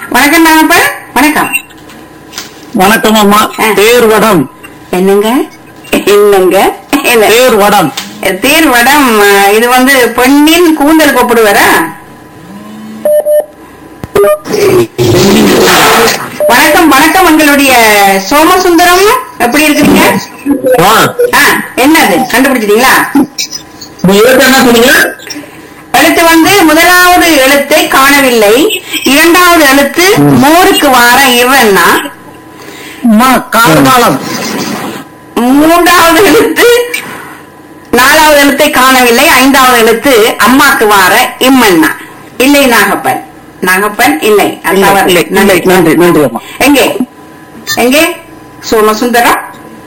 வணக்கம் நாகப்பன் வணக்கம் வணக்கம் அம்மா ஆ. தேர் வடம் என்னங்க என்னங்க என்ன தேர் வடம் தேர் வடம் அஹ், இது வந்து பெண்ணின் கூந்தல் கூப்பிடுவாரா வணக்கம் வணக்கம் உங்களுடைய சோமசுந்தரம் எப்படி இருக்கீங்க ஆ. ஆ, என்னது கண்டுபிடிச்சிட்டீங்களா நீ எழுத்து என்ன சொன்னீங்க எழுத்து வந்து முதலாவது எழுத்தை காணவில்லை இரண்டாவது எழுத்து மோருக்கு வார இவன்னா அம்மா கார்காலம் மூன்றாவது எழுத்து நாலாவது எழுத்தை காணவில்லை ஐந்தாவது எழுத்து அம்மாக்கு வார இம்மன்னா இல்லை நாகப்பன் நாகப்பன் இல்லை அது இல்லை, தவறு. இல்லை, இல்லை, நன்றி, நன்றி அம்மா. எங்கே எங்கே சோமசுந்தரம்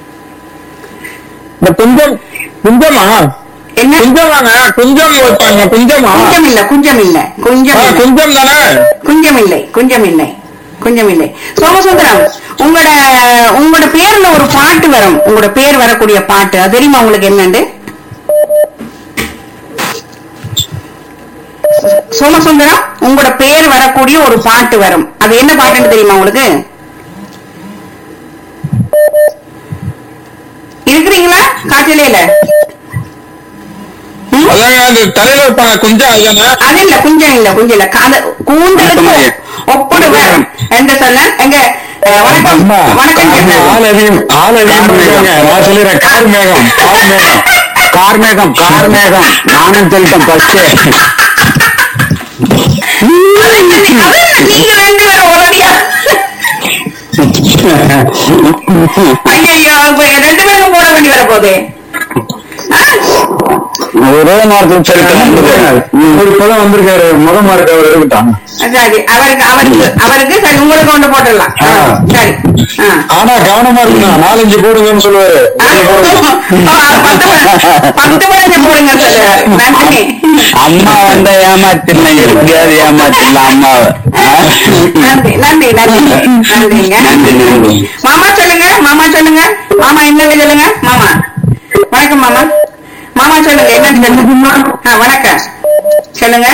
இந்த குஞ்சம் குஞ்சமா என்ன குஞ்சமாங்க குஞ்சம் வைப்பாங்க குஞ்சமா குஞ்சம் இல்ல குஞ்சம் இல்ல குஞ்சம் ஆ, இல்ல. குஞ்சம் தானே குஞ்சம் இல்லை குஞ்சம் இல்லை குஞ்சம் இல்லை சோமசுந்தரம் உங்களோட உங்களோட பேர்ல ஒரு பாட்டு வரும் உங்களோட பேர் வரக்கூடிய பாட்டு அது தெரியுமா உங்களுக்கு என்னண்டு சோமசுந்தரம் உங்களோட பேர் வரக்கூடிய ஒரு பாட்டு வரும் அது என்ன பாட்டுன்னு தெரியுமா உங்களுக்கு இருக்கிறீங்களா காய்ச்சலையில ம்? அதாங்க அந்த தலையில வைப்பாங்க குஞ்சம் அதுதானே அது இல்ல குஞ்சம் இல்ல குஞ்சம் இல்ல காத கூந்தலுக்கு வணக்கம். ஒப்படு வேணும் என்று சொன்ன எங்க அஹ், வணக்கம் அம்மா, வணக்கம் ஆமா, சொன்னேன். ஆளதியும் ஆளதியும் இருக்காங்க. நான் சொல்லிடுறேன் கார் மேகம் கார் மேகம் கார் மேகம் கார் மேகம் நானும் சொல்லிட்டேன் ஃபர்ஸ்ட் அது என்ன நீ- அது என்ன நீங்க ரெண்டு பேரும் ஒரடியா ஐயோ இப்ப ரெண்டு பேரும் போட வேண்டி வர போதே ஒரே நேரத்தில் சொல்லிட்டேன் ஒரு பதம் வந்திருக்காரு முகம் மார்க்க அவர் இருக்கட்டும் சரி அவருக்கு அவருக்கு அவருக்கு சரி உங்களுக்கு கொண்டு போட்டுடலாம் ஆ, ஆ. சரி ஆ. ஆனா கவனமா இருக்கணும் நாலஞ்சு போடுங்கன்னு சொல்லுவாரு ஆ, ஆ, பத்து மணி- பத்து மணிக்கு போடுங்க சொல்லுவாரு. நன்றி அம்மா வந்த ஏமாத்திடலாம் எப்படியாவது ஏமாத்திடலாம் அம்மாவை நன்றி நன்றி நன்றி நன்றிங்க நன்றி. மாமா சொல்லுங்க மாமா சொல்லுங்க மாமா என்னங்க சொல்லுங்க மாமா வணக்கம் மாமா மாமா சொல்லுங்க என்ன சொல்லுங்க ஆ, வணக்கம் சொல்லுங்க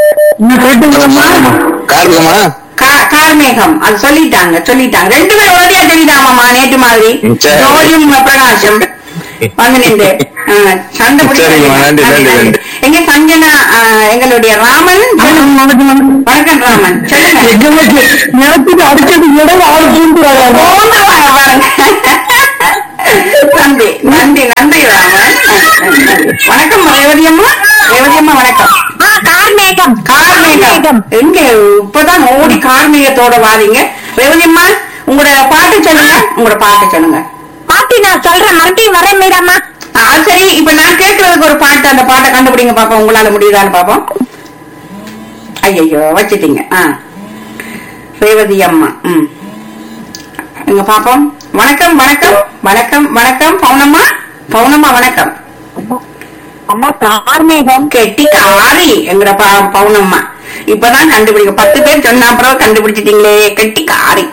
காரணமா கா- கார்மேகம் அது சொல்லிட்டாங்க சொல்லிட்டாங்க ரெண்டு பேரும் உடனடியா சொல்லிட்டாங்க மாமா நேற்று மாதிரி ம், சரி. ஜோதியும் பிரகாஷம் வந்து நின்று ஆ, சண்டை பிடிச்சு சரிம்மா, நன்றி, நன்றி, நன்றி. எங்க சஞ்சனா ஆ, எங்களுடைய ராமன் வணக்கம் ராமன் சொல்லுங்க நேரத்துக்கு அடிச்சது இடம் ஆள் தூண்டுறாங்க போங்க வாங்க பாருங்க நன்றி நன்றி நன்றி ராமன் வணக்கம் ரேவதி அம்மா ரேவதி அம்மா வணக்கம் கார்மேகம் கார்மேகம் எங்க இப்பதான் ஓடி கார்மேகத்தோட வாரீங்க ரேவதி அம்மா உங்களோட பாட்டு சொல்லுங்க உங்களோட பாட்டு சொல்லுங்க பாட்டி நான் சொல்றேன் மறுபடியும் வரேன் மீராமா ஆ, சரி இப்ப நான் கேட்கறதுக்கு ஒரு பாட்டு அந்த பாட்டை கண்டுபிடிங்க பாப்போம் உங்களால முடியுதான்னு பாப்போம் ஐயோ வச்சிட்டீங்க ஆ ரேவதி அம்மா ம் எங்க பாப்போம் வணக்கம் வணக்கம் வணக்கம் வணக்கம் பவுனம்மா பவுனம்மா வணக்கம் அம்மா கார்மேகம் கெட்டி காரி எங்கட ப- பவுனம்மா இப்பதான் கண்டுபிடிக்க பத்து பேர் சொன்ன அப்புறம் கண்டுபிடிச்சிட்டீங்களே கெட்டி காரி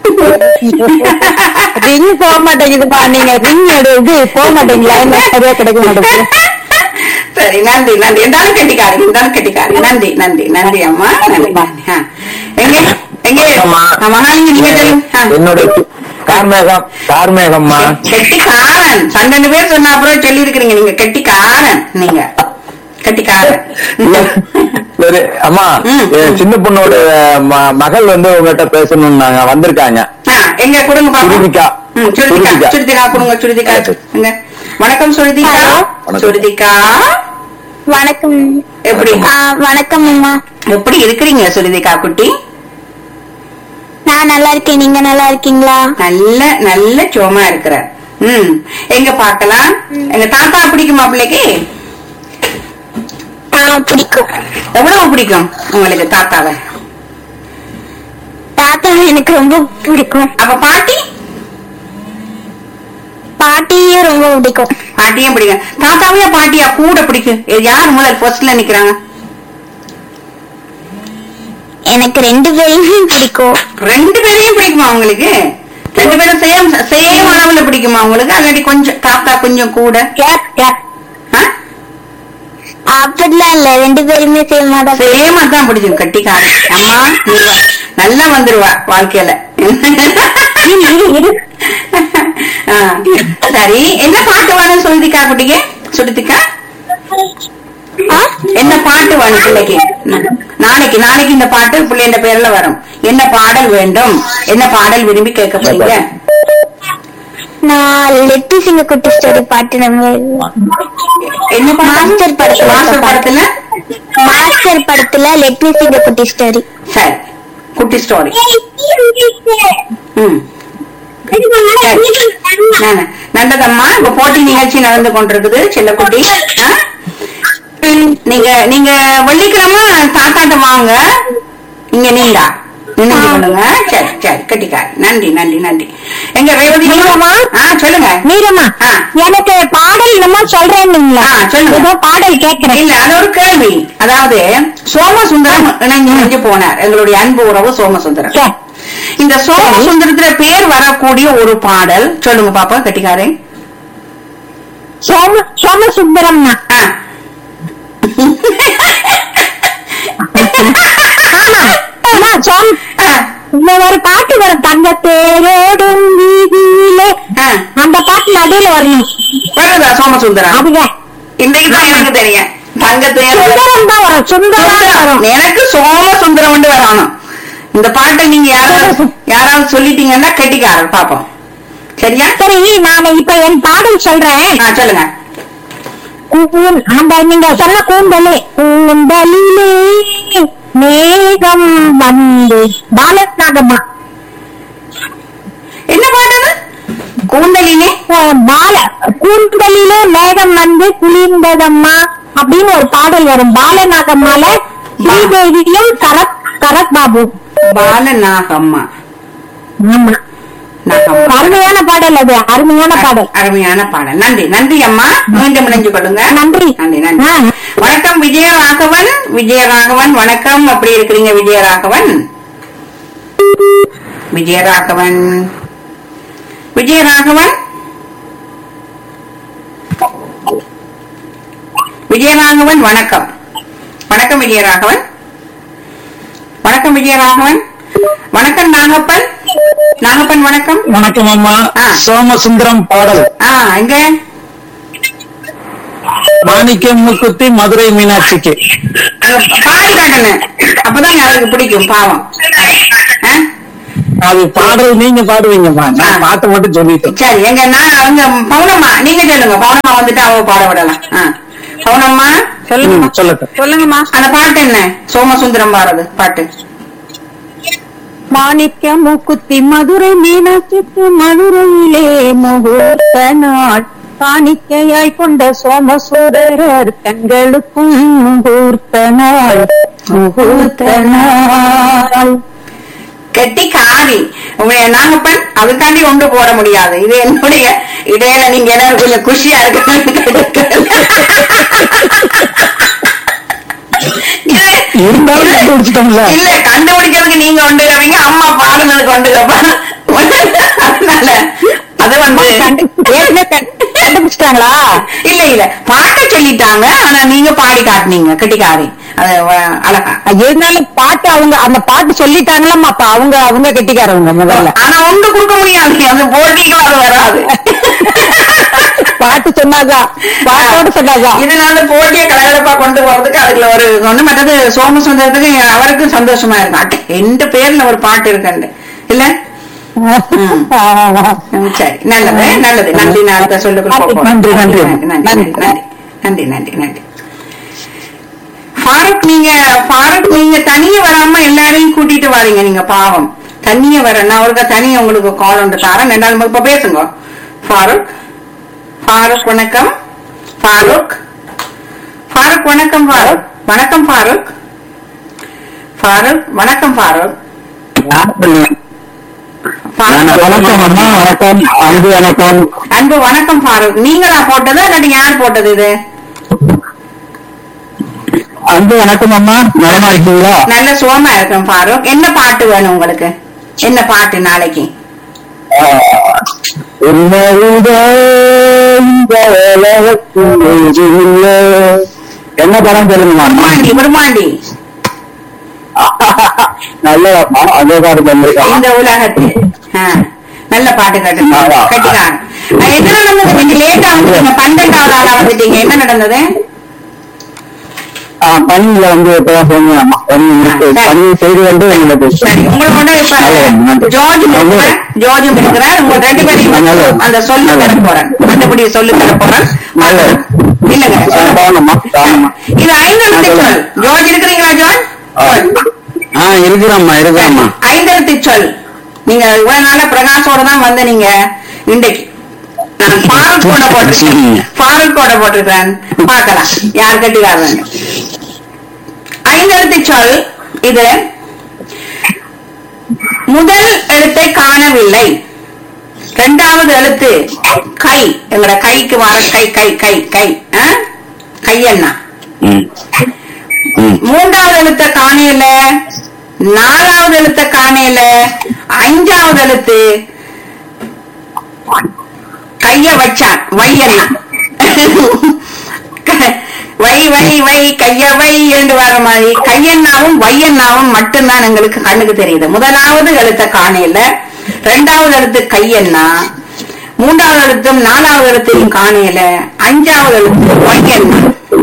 ரிங் போக மாட்டேங்குதுப்பா நீங்க ரிங் இது போக மாட்டீங்களா என்ன சரியா கிடைக்க மாட்டேங்குது சரி நன்றி நன்றி இருந்தாலும் கெட்டிக்காரி இருந்தாலும் கெட்டிக்காரி நன்றி நன்றி நன்றி அம்மா நன்றி நன்றி ஆ. எங்க எங்க அம்மா. ஆ, மகாலிங்க நீங்க சொல்லுங்க ஆ. என்னோட கார்மேகம் கார்மேகம்மா கெட்டிக்காரன் பன்னெண்டு பேர் சொன்ன அப்புறம் சொல்லி இருக்கிறீங்க நீங்க கெட்டிக்காரன் நீங்க கெட்டிக்காரன் சரி அம்மா ம். என் சின்ன பொண்ணோட ம- மகள் வந்து உங்ககிட்ட பேசணும்னாங்க வந்திருக்காங்க ஆ, எங்க கொடுங்க பாப்போம் சுருதிகா. ம், சுருதிகா சுருதிகா. சுருதிகா கொடுங்க சுருதிகா எங்க வணக்கம் சுருதிகா ஹலோ. வணக்கம். சுருதிகா வணக்கம் எப்படி ஆ, வணக்கம் அம்மா எப்படி இருக்கிறீங்க சுருதிகா குட்டி நான் நல்லா இருக்கேன் நீங்க நல்லா இருக்கீங்களா நல்ல நல்ல சோமா இருக்கிற ம் எங்க பார்க்கலாம் எங்க தாத்தா பிடிக்குமா பிள்ளைக்கு ஆ பிடிக்கும் எவ்வளவு பிடிக்கும் உங்களுக்கு தாத்தாவை தாத்தா எனக்கு ரொம்ப பிடிக்கும் அப்ப பாட்டி பாட்டியும் ரொம்ப பிடிக்கும் பாட்டியும் பிடிக்கும் தாத்தாவையா பாட்டியா கூட பிடிக்கும் இது யார் முதல் ஃபர்ஸ்ட்ல நிக்கிறாங்க எனக்கு ரெண்டு பேரையுமே பிடிக்கும் ரெண்டு பேரையும் பிடிக்குமா உங்களுக்கு ரெண்டு பேரும் சேம் சேம் அளவுல பிடிக்குமா உங்களுக்கு அல்லாட்டி கொஞ்சம் தாத்தா கொஞ்சம் கூட ஆ? அப்படிலாம் இல்ல ரெண்டு பேருமே சேமா தான் சேமா தான் பிடிக்கும் கட்டிக்காரி அம்மா நீ வா- நல்லா வந்துருவா வாழ்க்கையில ஆ, சரி என்ன பாட்டு வேணும் சொல்லிக்கா குட்டிங்க சுடுத்திக்கா என்ன பாட்டு வேணும் பிள்ளைக்கு நாளைக்கு நாளைக்கு இந்த பாட்டு பிள்ளைன்ற பேர்ல வரும் என்ன பாடல் வேண்டும் என்ன பாடல் விரும்பி கேட்க போறீங்க நான் லெட்டி சிங்க குட்டி ஸ்டோரி பாட்டு நம்ம என்ன மாஸ்டர் படத்துல மாஸ்டர் படத்துல மாஸ்டர் படத்துல லெட்மி சிங்க குட்டி ஸ்டோரி சரி குட்டி ஸ்டோரி ம் நானு. நல்லதம்மா இப்ப போட்டி நிகழ்ச்சி நடந்து கொண்டிருக்குது செல்லக்குட்டி ஆ? நீங்க நீங்க வெள்ளிக்கிழமை தாத்தாட்ட வாங்க இங்க நீண்டா நினைஞ்சு கொள்ளுங்க சரி சரி கட்டிக்காரி நன்றி நன்றி நன்றி எங்க ரேவதி மீரம்மா? ஆ சொல்லுங்க மீரம்மா ஆ. எனக்கு பாடல் நம்ம சொல்றேன்னீங்களா ஆ, சொல்லுங்க. ஏதோ பாடல் கேக்குறேன் இல்ல அது ஒரு கேள்வி அதாவது சோமசுந்தரம் இணைஞ்சு இணைஞ்சு போனார் எங்களுடைய அன்பு உறவு சோமசுந்தரம் சரி. இந்த சோமசுந்தரத்துல பேர் வரக்கூடிய ஒரு பாடல் சொல்லுங்க பாப்பா கட்டிக்காரே சோம சோமசுந்தரம்னா ஆ. ஆமா ஆமா, சோம ஆ. இந்த ஒரு பாட்டு வரும் தங்க தேரோடும் வீதியிலே ஆ. அந்த பாட்டு நடுவுல வரணும் வருதா சோமசுந்தரம் அதுங்க இன்றைக்கு தான் எனக்கு தெரியும் தங்கத்தேர் சுந்தரம் தான் வரும் சுந்தரம் தான் வரும் எனக்கு சோமசுந்தரம் வந்து வரணும் இந்த பாட்டை நீங்க யாராவது யாராவது சொல்லிட்டீங்கன்னா கட்டிக்காரர் பாப்போம் சரியா சரி நான் இப்ப என் பாடல் சொல்றேன் ஆ சொல்லுங்க கூன் அந்த நீங்க சொன்ன கூந்தலே கூந்தலிலே மேகம் வந்து பாலநாகம்மா என்ன பாட்டு அது? கூந்தலிலே பால கூந்தலிலே மேகம் வந்து குளிர்ந்ததம்மா அப்படின்னு ஒரு பாடல் வரும் பாலநாகம்மால ஸ்ரீதேவியும் சரத் சரத் பாபு பாலநாகம்மா ஆமா நாகம்மா அருமையான பாடல் அது அருமையான பாடல் அருமையான பாடல் நன்றி நன்றி அம்மா மீண்டும் இணைஞ்சு கொள்ளுங்க நன்றி. நன்றி நன்றி ஆ. வணக்கம் விஜயராகவன் விஜயராகவன் வணக்கம் எப்படி இருக்கிறீங்க விஜயராகவன் விஜயராகவன் விஜயராகவன் விஜயராகவன் வணக்கம் வணக்கம் விஜயராகவன் வணக்கம் விஜயராகவன் வணக்கம் நாகப்பன் நாகப்பன் வணக்கம் வணக்கம் அம்மா ஆ. சோமசுந்தரம் பாடல் ஆ எங்க மாணிக்கம் முக்குத்தி மதுரை மீனாட்சிக்கு அங்க பாடி காட்டணும் அப்பதான் அவருக்கு பிடிக்கும் பாவம் ஆ? அது பாடுறது நீங்க பாடுவீங்கம்மா நான் ஆ. பாட்டு மட்டும் சொல்லிட்டேன் சரி எங்க நான் அங்க பவுனம்மா நீங்க சொல்லுங்க பவுனம்மா வந்துட்டு அவ பாட விடலாம் ஆ. பவுனம்மா ம், சொல்லட்டும் சொல்லுங்கம்மா அந்த பாட்டு என்ன சோமசுந்தரம் பாடுறது பாட்டு மாணிக்க மூக்குத்தி மதுரை மீனாட்சிக்கு மதுரையிலே முகூர்த்த நாள் காணிக்கையாய் கொண்ட சோமசூரர் கண்களுக்கும் முகூர்த்த நாள் முகூர்த்த நாள் கெட்டி காரி உங்களுடைய நாகப்பன் அதுக்காண்டி ஒன்று போட முடியாது இது என்னுடைய இடையில நீங்க எல்லாரும் கொஞ்சம் குஷியா இருக்கு இருந்தாலும் கண்டுபிடிச்சிட்டோம்ல இல்ல கண்டுபிடிக்கிறதுக்கு நீங்க ஒன்று கேப்பீங்க அம்மா பாடுனதுக்கு ஒன்று கேட்பாங்க அதனால அது வந்து கண்டுபிடிச்சிட்டாங்களா இல்ல இல்ல பாட்ட சொல்லிட்டாங்க ஆனா நீங்க பாடி காட்டுனீங்க கெட்டிக்காரி அது வ- அழகா இருந்தாலும் பாட்டு அவங்க அந்த பாட்டு சொல்லிட்டாங்களாம் அப்ப அவங்க அவங்க கெட்டிக்காரவங்க முதல்ல ஆனா ஒன்று கொடுக்க முடியாது அது போட்டிகள் அது வராது பாட்டு சொன்னாதான் பாட்டோட சொன்னாதான் இதனால போட்டியை கலகலப்பா கொண்டு போறதுக்கு அதுல ஒரு ஒண்ணு மற்றது சோமசுந்தரத்துக்கு அவருக்கும் சந்தோஷமா இருக்கும் அட்டை, எந்த பேர்ல ஒரு பாட்டு இருக்குண்டு இல்ல ம், சரி நல்லது நல்லது நன்றி நான் அடுத்த சொல்லுக்கு போறோம். நன்றி, நன்றி. நன்றி நன்றி நன்றி நன்றி நன்றி நன்றி ஃபாரூக் நீங்க ஃபாரூக் நீங்க தனியே வராம எல்லாரையும் கூட்டிட்டு வாரீங்க நீங்க பாவம் தனியே வர நான் ஒருக்கா தனியே உங்களுக்கு கால் ஒன்று தரேன் ரெண்டாவது இப்ப பேசுங்க ஃபாரூக் ஃபாரூக் வணக்கம் ஃபாரூக் ஃபாரூக் வணக்கம் ஃபாரூக் வணக்கம் ஃபாரூக் ஃபாரூக் வணக்கம் ஃபாரூக் ஃபாரூக் வணக்கம் அம்மா வணக்கம் அன்பு வணக்கம் அன்பு வணக்கம் ஃபாரூக் நீங்களா போட்டதா இல்லாட்டி யார் போட்டது இது அன்பு வணக்கம் அம்மா நலமா இருக்கீங்களா நல்ல சுகமா இருக்கும் ஃபாரூக் என்ன பாட்டு வேணும் உங்களுக்கு என்ன பாட்டு நாளைக்கு என்ன படம் சொல்லுங்கம்மா பிரம்மாண்டி பிரம்மாண்டி நல்லதம்மா அதே பாட்டு வந்திருக்காங்க இந்த உலகத்தில் ஆ, நல்ல பாட்டு கேட்டு ஆமா. கட்டிக்காங்க என்ன நடந்தது நீங்க லேட்டா வந்துட்டீங்க பன்னெண்டாவது ஆளா வந்துட்டீங்க என்ன நடந்தது பணியில வந்து இப்பதான் சொன்னேன் அம்மா பணி முடித்து- சரி. பணி செய்து வந்து எங்களுக்கு சரி உங்களை கொண்டு இப்ப நல்லது. ஜார்ஜ் இருக்கிறார் ஜார்ஜும் இருக்கிறார் உங்க ரெண்டு பேரையும் நல்லது. அந்த சொல்லு தர போறேன் மற்றபடி சொல்லு தர போறேன் நல்லது. இல்லங்க சொல்லுங்க. தானம்மா தானம்மா இது ஐந்தெழுத்து சொல் ஜார்ஜ் இருக்கிறீங்களா ஜார்ஜ் ஆ இருக்கிறாம்மா இருக்கிறாம்மா ஐந்தெழுத்து சொல் நீங்க இவ்வளவு நாளா பிரகாஷோட தான் வந்து நீங்க இன்றைக்கு நான் ஃபாரூக் கோட போட்டிருக்கேன் சரிங்க. ஃபாரூக் கோட போட்டிருக்கேன் பார்க்கலாம் யார் கட்டிக்காரங்க ஐந்தெழுத்து சொல் இது முதல் எழுத்தை காணவில்லை இரண்டாவது எழுத்து கை எங்கட கைக்கு வர கை கை கை கை ஆ? கையண்ணா ம் ம் மூன்றாவது எழுத்த காணையில நாலாவது எழுத்த காணையில அஞ்சாவது எழுத்து கைய வச்சான் வையண்ணா வை வை வை கைய வை என்று வர மாதிரி கையண்ணாவும் வையண்ணாவும் மட்டும்தான் எங்களுக்கு கண்ணுக்கு தெரியுது முதலாவது எழுத்த காணையில இரண்டாவது எழுத்து கையண்ணா மூன்றாவது எழுத்தும் நாலாவது எழுத்தையும் காணையில அஞ்சாவது எழுத்து வையண்ணா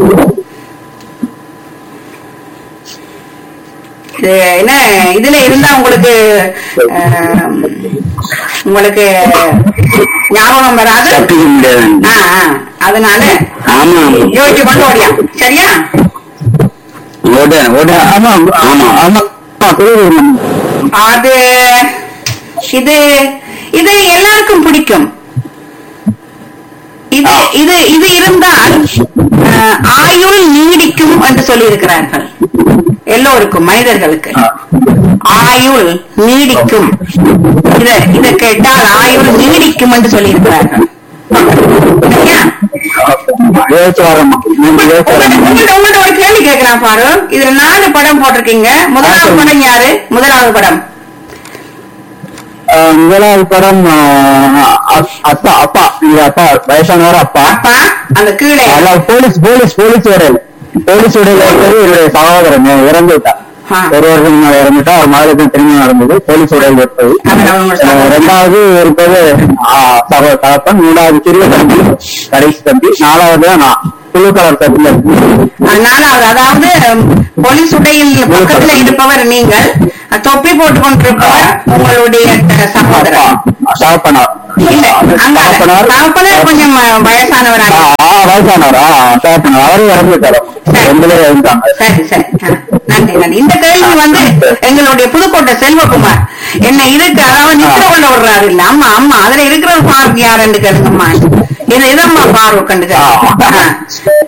இது என்ன இதுல இருந்தா உங்களுக்கு ஆஹ், உங்களுக்கு ஞாபகம் வராது தப்பிக்க முடியாது ஆ, ஆ, அதனால ஆமா யோசிச்சு கொண்டு ஓடியா சரியா ஓட ஓட ஆமா ஆமா ஆமா புரியுது அது இது இது எல்லாருக்கும் பிடிக்கும் இது இது இது இருந்தால் ஆஹ், ஆயுள் நீடிக்கும் என்று சொல்லியிருக்கிறார்கள் எல்லோருக்கும் மனிதர்களுக்கு ஆயுள் நீடிக்கும் இத இத கேட்டால் ஆயுள் நீடிக்கும் என்று சொல்லியிருக்கிறார்கள் சரியா? யோசிச்சு வரமா நீங்க யோசிச்சு உங்கள்ட்ட வரமா உங்கள்ட்ட- உங்கள்ட்ட ஒரு கேள்வி கேட்கலாம் பாரு இதுல நாலு படம் போட்டிருக்கீங்க முதலாவது ஆ, படம் யாரு முதலாவது படம் ஆஹ் முதலாவது படம் ஆஹ் அப்- அப்பா அப்பா இது அப்பா வயசானவர் அப்பா அப்பா அந்த கீழே அதான் போலீஸ் போலீஸ் போலீஸ் உடையல் போலீஸ் உடையில இருக்கிறது என்னுடைய சகோதரன் இறந்து விட்டார் ஆ. ஒரு வருஷம் முன்னாடி இறந்துட்டா அவர் மகளுக்கு திருமணம் நடந்தது போலீஸ் உடையில் இருப்பது அவர் அவங்களோட சகோதரன். ஆஹ் ரெண்டாவது இருப்பது ஆஹ் சகோ தகப்பன் மூணாவது சிறிய தம்பி கடைசி தம்பி நாலாவது தான் நான் புழு கலர் தம்பில அது நாலாவது அதாவது போலீஸ் உடையில் பக்கத்துல இருப்பவர் நீங்கள் தொப்பி போட்டுக் கொண்டிருப்பவர் உங்களுடைய சகோதரன் தகப்பனார் இல்ல அங்க தகப்பனார் தகப்பனர் கொஞ்சம் வயசானவராக ஆ, வயசானவரா தகப்பனார் அவரும் இறந்துட்டாரு ரெண்டுல இருந்தாங்க சரி சரி ஆ, நன்றி நன்றி இந்த கேள்வி வந்து எங்களுடைய புதுக்கோட்டை செல்வகுமார் என்ன இருக்கு அதாவது நித்திர கொண்டு விடுறாரு இல்ல அம்மா அம்மா அதுல இருக்கிற பார்வை யாருன்னு கேளுங்கம்மா இது இதம்மா பார்வை கண்டு